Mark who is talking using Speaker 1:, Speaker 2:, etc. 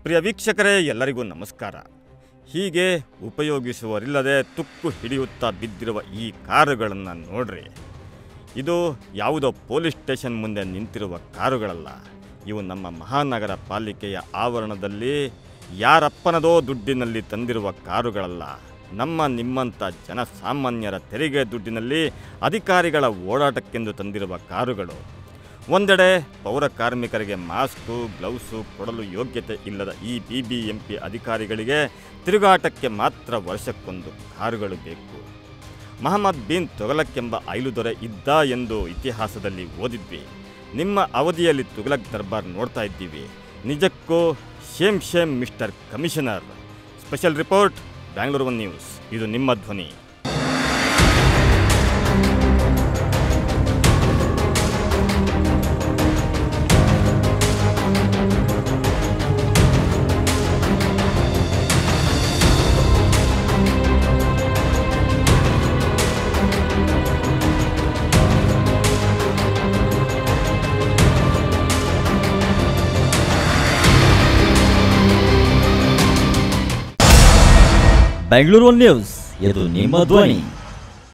Speaker 1: ಪ್ರಿಯ ವೀಕ್ಷಕರೇ ಎಲ್ಲರಿಗೂ ನಮಸ್ಕಾರ ಹೀಗೆ ಉಪಯೋಗಿಸುವರಿಲ್ಲದೆ ತುಕ್ಕು ಹಿಡಿಯುತ್ತಾ ಬಿದ್ದಿರುವ ಈ ಕಾರುಗಳನ್ನು ನೋಡ್ರಿ ಇದು ಯಾವುದೋ ಪೊಲೀಸ್ ಸ್ಟೇಷನ್ ಮುಂದೆ ನಿಂತಿರುವ ಕಾರುಗಳಲ್ಲ ಇವು ನಮ್ಮ ಮಹಾನಗರ ಪಾಲಿಕೆಯ ಆವರಣದಲ್ಲಿ ಯಾರಪ್ಪನದೋ ದುಡ್ಡಿನಲ್ಲಿ ತಂದಿರುವ ಕಾರುಗಳಲ್ಲ ನಮ್ಮ ನಿಮ್ಮಂಥ ಜನಸಾಮಾನ್ಯರ ತೆರಿಗೆ ದುಡ್ಡಿನಲ್ಲಿ ಅಧಿಕಾರಿಗಳ ಓಡಾಟಕ್ಕೆಂದು ತಂದಿರುವ ಕಾರುಗಳು ಒಂದೆಡೆ ಪೌರ ಕಾರ್ಮಿಕರಿಗೆ ಮಾಸ್ಕು ಗ್ಲೌಸು ಕೊಡಲು ಯೋಗ್ಯತೆ ಇಲ್ಲದ ಈ ಬಿ ಬಿ ಎಂ ಪಿ ಅಧಿಕಾರಿಗಳಿಗೆ ತಿರುಗಾಟಕ್ಕೆ ಮಾತ್ರ ವರ್ಷಕ್ಕೊಂದು ಕಾರುಗಳು ಬೇಕು ಮಹಮ್ಮದ್ ಬಿನ್ ತೊಗಲಕ್ಕೆಂಬ ಐಲುದೊರೆ ಇದ್ದ ಎಂದು ಇತಿಹಾಸದಲ್ಲಿ ಓದಿದ್ವಿ ನಿಮ್ಮ ಅವಧಿಯಲ್ಲಿ ತುಗಲಕ್ ದರ್ಬಾರ್ ನೋಡ್ತಾ ಇದ್ದೀವಿ ನಿಜಕ್ಕೂ shame shame mister commissioner special report Bangalore one news ಇದು ನಿಮ್ಮ ಧ್ವನಿ
Speaker 2: ಬೆಂಗಳೂರು ನ್ಯೂಸ್ ಇದು ನಿಮ್ಮ ಧ್ವನಿ